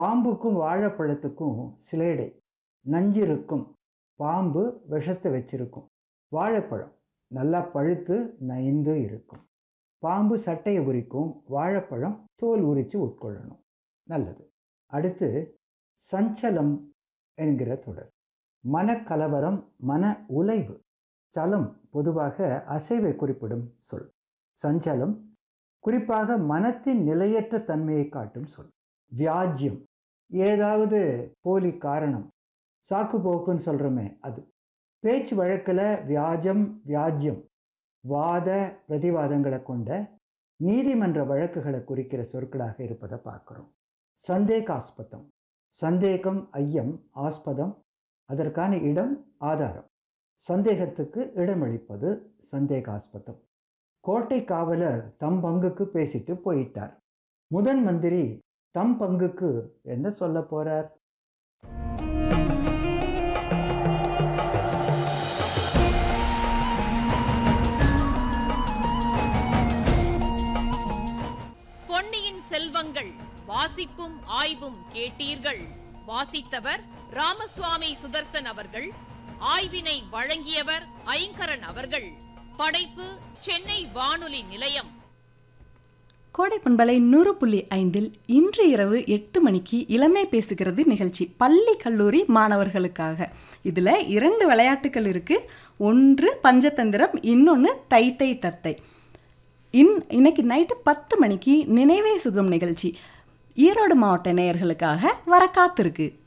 பாம்புக்கும் வாழைப்பழத்துக்கும் சிலேடை நஞ்சு இருக்கும் பாம்பு விஷத்தை வச்சிருக்கும் வாழைப்பழம் நல்லா பழுத்து நைந்து இருக்கும் பாம்பு சட்டையை உரிக்கும் வாழைப்பழம் தோல் உரித்து உட்கொள்ளணும் நல்லது அடுத்து சஞ்சலம் என்கிற தொடர் மனக்கலவரம் மன உலைவு சலம் பொதுவாக அசைவை குறிப்பிடும் சொல் சஞ்சலம் குறிப்பாக மனத்தின் நிலையற்ற தன்மையை காட்டும் சொல் வியாஜ்யம் ஏதாவது போலி காரணம் சாக்கு போக்குன்னு சொல்கிறோமே அது பேச்சு வழக்கில் வியாஜம் வியாஜ்யம் வாத பிரதிவாதங்களை கொண்ட நீதிமன்ற வழக்குகளை குறிக்கிற சொற்களாக இருப்பதை பார்க்குறோம் சந்தேகாஸ்பதம் சந்தேகம் ஐயம் ஆஸ்பதம் அதற்கான இடம் ஆதாரம் சந்தேகத்துக்கு இடமளிப்பது சந்தேகாஸ்பதம் கோட்டை காவலர் தம் பங்குக்கு பேசிட்டு போயிட்டார் முதன் மந்திரி தம் பங்குக்கு என்ன சொல்ல போறார் பொன்னியின் செல்வங்கள் வாசிப்பும் ஆய்வும் கேட்டீர்கள் வாசித்தவர் ராமசுவாமி சுதர்சன் அவர்கள் ஆய்வினை வழங்கியவர் ஐங்கரன் அவர்கள் படைப்பு சென்னை வானொலி நிலையம் கோடை பண்பலை நூறு புள்ளி ஐந்தில் இன்று இரவு எட்டு மணிக்கு இளமை பேசுகிறது நிகழ்ச்சி பள்ளி கல்லூரி மாணவர்களுக்காக இதில் இரண்டு விளையாட்டுகள் இருக்குது ஒன்று பஞ்சதந்திரம் இன்னொன்று தை தை தத்தை இன் இன்னைக்கு நைட்டு பத்து மணிக்கு நினைவே சுகம் நிகழ்ச்சி ஈரோடு மாவட்ட நேயர்களுக்காக வர காத்திருக்கு